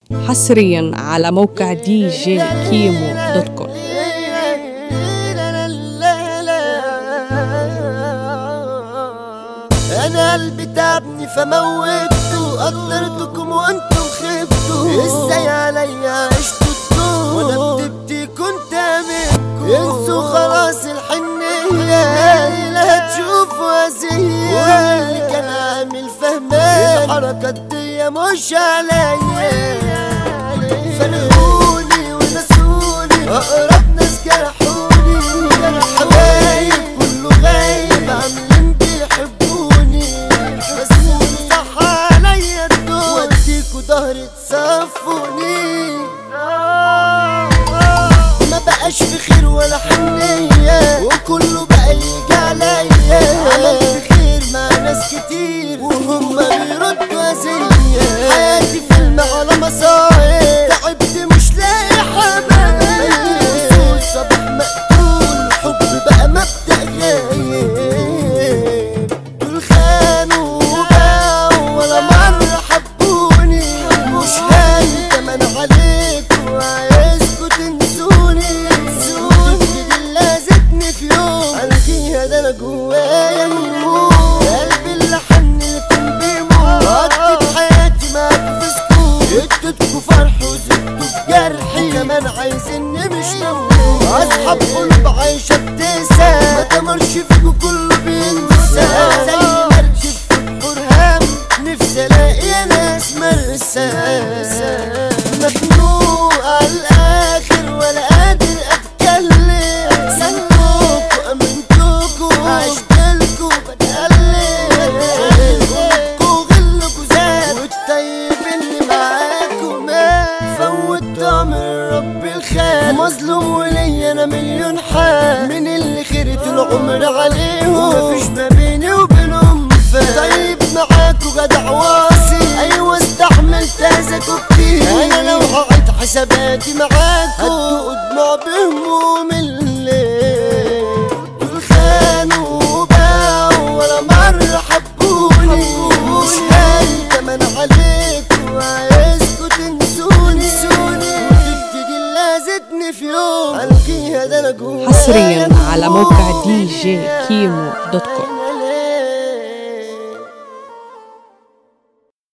حصريا على موقع دي جي كيمو دوت كوم انا قلبي تعبني فموتته قدرتكم وانتم خبتوا ازاي عليا عشتوا الدور وانا بدبتي كنت امنكم انسوا خلاص الحنية لا هتشوفوا اذية واللي كان عامل فهمان الحركات دي مش عليا فرقوني ونسوني اقرب ناس جرحوني حبايب كله غايب عاملين بيحبوني بس صح عليا الدور واديكوا ظهري تصفوني ما بقاش في خير ولا حنية وكله بقى يجي عليا عملت خير مع ناس كتير وهم بيردوا أذية حياتي فيلم على مصايب تعبت مش لاقي حبايب وصول صباح مقتول حب بقى مبدأ غايب دول خانوا وباعوا ولا مرة حبوني مش هاي كمان عليكوا وعايزكوا تنسوني تنسوني دي لازتني في يوم الغيها ده انا جوايا يموت قلبي اللي حن لكم بيموت قضيت حياتي معاكوا في سكوت اديتكوا فرح وزدتوا في جرحي كمان عايزيني مش موجود اصحاب قلوب عايشة ابتسام ما تمرش فيكوا كله بينسى زي مركب في بحور هم نفسي الاقي ناس مرسى مخنوق على الاخر ولا قادر اتكلم سنتوكوا امنتوكوا عشتلكوا بتقلب غلكوا غلكوا زاد والطيب اللي معاكوا مات فوتوا من رب الخال مظلوم وليا انا مليون حال من اللي خيرت العمر عليهم مفيش ما بيني وبينهم فات طيب معاكوا جدع واصي ايوه استحملت اذاكوا كتير انا لو هعيد حساباتي معاكوا هدوا دموع بهموم الليل دول خانوا وباعوا ولا مرة حبوني مش هاي كمان عليكوا وعايزكوا تنسوني وتبتدي لازتني في يوم القيها ده انا جوايا حصريا على موقع موت. دي جي كيمو دوت كوم